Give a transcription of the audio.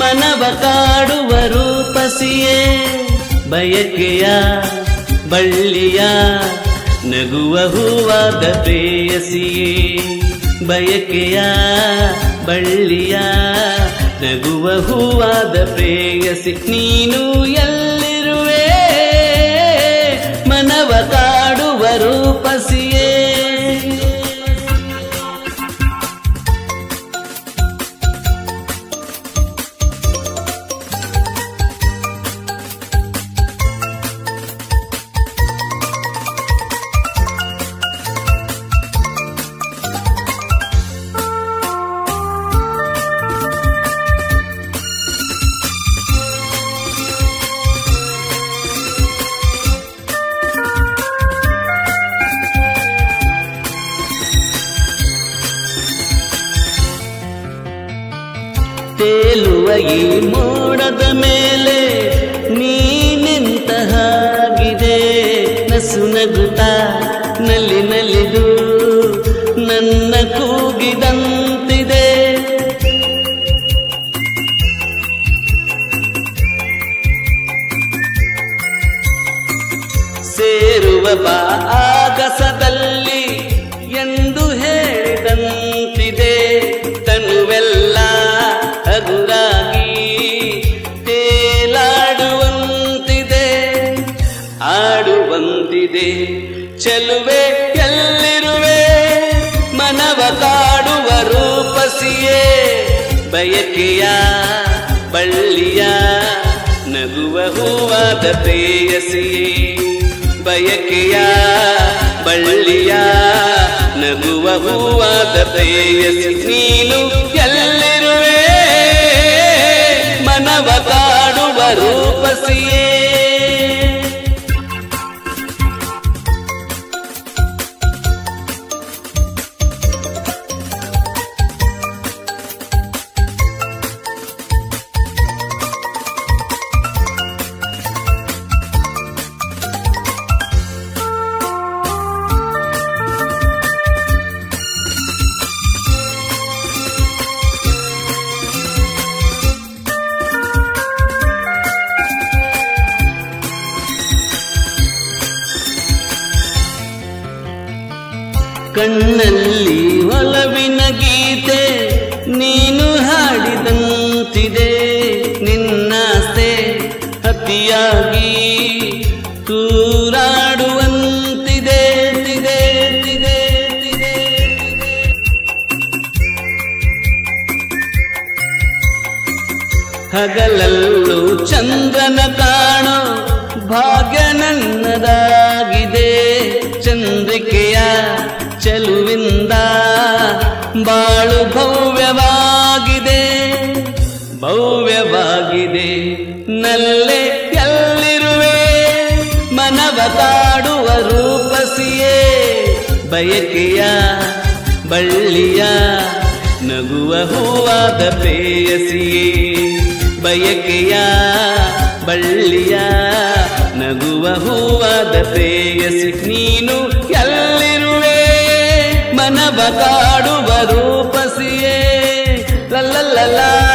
ಮನವ ಕಾಡುವ ರೂಪಸಿಯೇ ಬಯಕೆಯ ಬಳ್ಳಿಯ ನಗುವ ಹೂವಾದ ಪ್ರೇಯಸಿಯೇ ಬಯಕೆಯ ಬಳ್ಳಿಯ ನಗುವ ಹೂವಾದ ಪ್ರೇಯಸಿ ನೀನು ಎಲ್ಲಿರುವೆ ಮನವ ಕಾಡುವ ರೂಪಸಿಯೇ ತೇಲುವ ಈ ಮೋಡದ ಮೇಲೆ ನೀ ನಿಂತ ಹಾಗಿದೆ ನಸು ನಗುತ್ತ ನಲ್ಲಿ ನಲಿದು ನನ್ನ ಕೂಗಿದಂತಿದೆ ಸೇರುವ ಬಾ ಆಗಸದಲ್ಲಿ ಎಂದು ಹೇಳಿದಂತಿದೆ ತನುವೆಲ್ಲ ಹಗುರಾಗಿ ತೇಲಾಡುವಂತಿದೆ ಆಡುವಂತಿದೆ ಚೆಲುವೆ ಎಲ್ಲಿರುವೆ ಮನವ ಕಾಡುವ ರೂಪಸಿಯೇ ಬಯಕೆಯ ಬಳ್ಳಿಯ ನಗುವ ಹೂವಾದ ಪ್ರೇಯಸಿಯೇ ಬಯಕೆಯ ಬಳ್ಳಿಯ ನಗುವ ಹೂವಾದ ಪ್ರೇಯಸಿ ನೀನು ಎಲ್ಲಿರುವೆ ಮನವ ಕಾಡುವ ರೂಪಸಿಯೇ ಕಣ್ಣಲ್ಲಿ ಒಲವಿನ ಗೀತೆ ನೀನು ಹಾಡಿದಂತಿದೆ ನಿನ್ನಾಸೆ ಅತಿಯಾಗಿ ತೂರಾಡುವಂತಿದೆ ತಿದೆ ತಿದೆ ತಿದೆ ಹಗಲಲ್ಲೂ ಚಂದ್ರನ ಕಾಣೋ ಭಾಗ್ಯ ನನ್ನದಾಗಿದೆ ಚಂದ್ರಿಕೆಯ ಚೆಲುವಿಂದ ಬಾಳು ಭವ್ಯವಾಗಿದೆ ಭವ್ಯವಾಗಿದೆ ನಲ್ಲೆ ಎಲ್ಲಿರುವೆ ಮನವ ಕಾಡುವ ರೂಪಸಿಯೇ ಬಯಕೆಯ ಬಳ್ಳಿಯ ನಗುವ ಹೂವಾದ ಪ್ರೇಯಸಿಯೇ ಬಯಕೆಯ ಬಳ್ಳಿಯ ನಗುವ ಹೂವಾದ ಪ್ರೇಯಸಿ ನೀನು ಎಲ್ಲಿರುವೆ ಮನವ ಕಾಡುವ ರೂಪಸಿಯೇ ಲಲ್ಲಲ್ಲ